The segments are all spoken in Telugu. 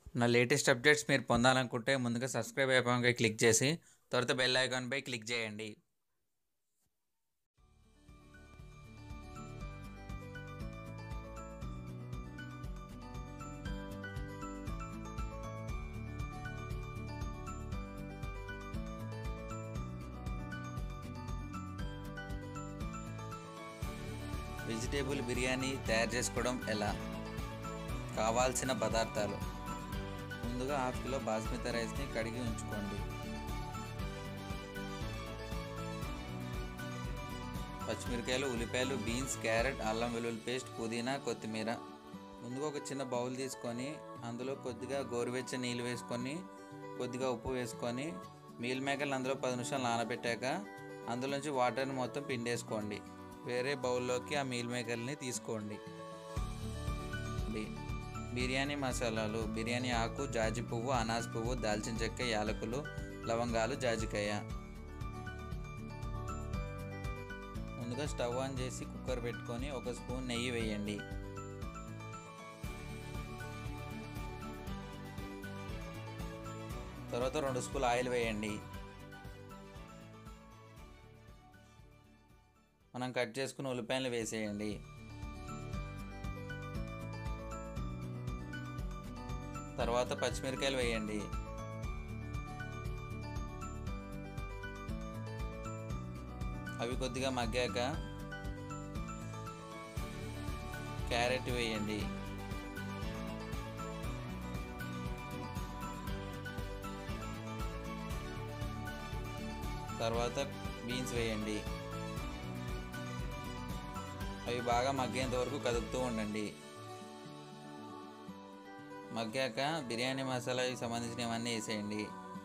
నా లేటెస్ట్ అప్డేట్స్ మీరు పొందాలనుకుంటే ముందుగా సబ్స్క్రైబ్ అయిపోయి క్లిక్ చేసి తర్వాత బెల్ ఐకాన్పై క్లిక్ చేయండి వెజిటేబుల్ బిర్యానీ తయారు చేసుకోవడం ఎలా కావాల్సిన పదార్థాలు ముందుగా హాఫ్ కిలో బాస్మతి రైస్ని కడిగి ఉంచుకోండి పచ్చిమిరకాయలు ఉల్లిపాయలు బీన్స్ క్యారెట్ అల్లం వెల్లుల్లి పేస్ట్ పుదీనా కొత్తిమీర ముందుగా ఒక చిన్న బౌల్ తీసుకొని అందులో కొద్దిగా గోరువెచ్చని నీళ్ళు వేసుకొని కొద్దిగా ఉప్పు వేసుకొని మీల్ మేకర్లు అందులో పది నిమిషాలు నానబెట్టాక అందులోంచి వాటర్ని మొత్తం పిండేసుకోండి వేరే బౌల్లోకి ఆ మీల్ మేకర్ని తీసుకోండి బిర్యానీ మసాలాలు బిర్యానీ ఆకు జాజి పువ్వు అనాస్ పువ్వు దాల్చిన చెక్క యాలకులు లవంగాలు జాజికాయ ముందుగా స్టవ్ ఆన్ చేసి కుక్కర్ పెట్టుకొని ఒక స్పూన్ నెయ్యి వేయండి తర్వాత రెండు స్పూన్ ఆయిల్ వేయండి మనం కట్ చేసుకున్న ఉల్లిపాయలు వేసేయండి తర్వాత పచ్చిమిరకాయలు వేయండి అవి కొద్దిగా మగ్గాక క్యారెట్ వేయండి తర్వాత బీన్స్ వేయండి అవి బాగా మగ్గేంత వరకు కదుపుతూ ఉండండి మగ్గాక బిర్యానీ మసాలాకి సంబంధించినవన్నీ వేసేయండి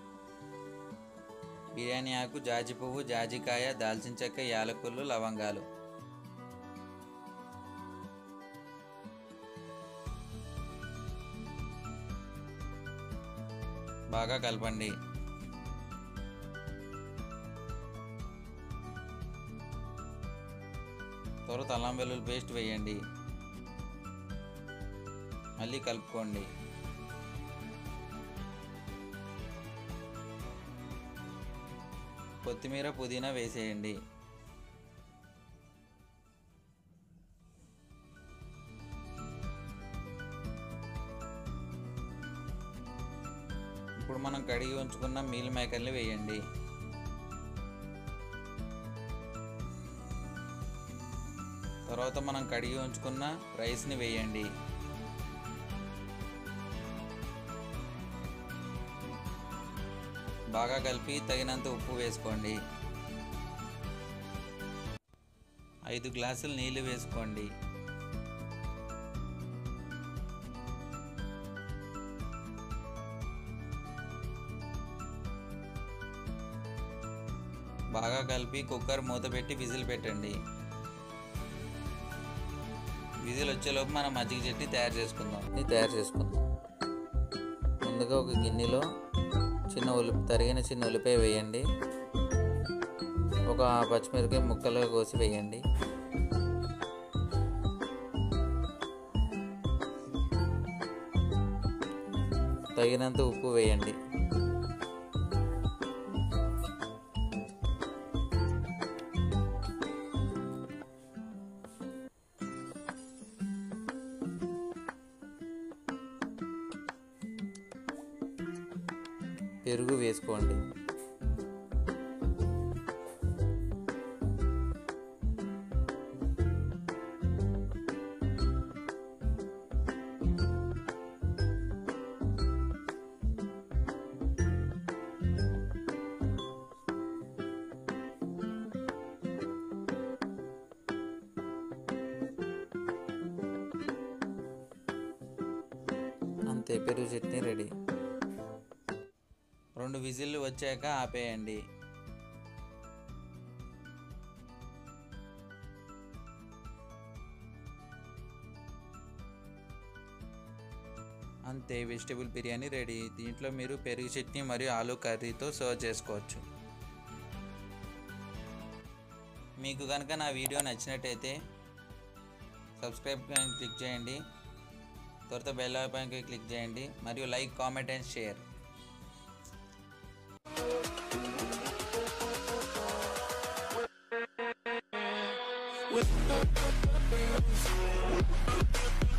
బిర్యానీ ఆకు జాజి పువ్వు జాజికాయ దాల్చిన చెక్క యాలకులు లవంగాలు బాగా కలపండి తర్వాత అల్లం వెల్లుల్లి పేస్ట్ వేయండి మళ్ళీ కలుపుకోండి కొత్తిమీర పుదీనా వేసేయండి ఇప్పుడు మనం కడిగి ఉంచుకున్న మీల్ మేకర్ని వేయండి తర్వాత మనం కడిగి ఉంచుకున్న రైస్ని వేయండి బాగా కలిపి తగినంత ఉప్పు వేసుకోండి ఐదు గ్లాసులు నీళ్ళు వేసుకోండి బాగా కలిపి కుక్కర్ మూత పెట్టి విజిల్ పెట్టండి విజిల్ వచ్చేలోపు మనం మజ్జిగ చట్నీ తయారు చేసుకుందాం ఇది తయారు చేసుకుందాం ముందుగా ఒక గిన్నెలో చిన్న ఉల్లి తరిగిన చిన్న ఉల్లిపాయ వేయండి ఒక పచ్చిమిరపకాయ ముక్కలుగా కోసి వేయండి తగినంత ఉప్పు వేయండి పెరుగు వేసుకోండి అంతే పెరుగు చట్నీ రెడీ రెండు విజిల్లు వచ్చాక ఆపేయండి అంతే వెజిటేబుల్ బిర్యానీ రెడీ దీంట్లో మీరు పెరుగు చట్నీ మరియు ఆలూ కర్రీతో సర్వ్ చేసుకోవచ్చు మీకు కనుక నా వీడియో నచ్చినట్టయితే సబ్స్క్రైబ్ క్లిక్ చేయండి త్వరతో బెల్ ఐకాన్కి క్లిక్ చేయండి మరియు like comment and share with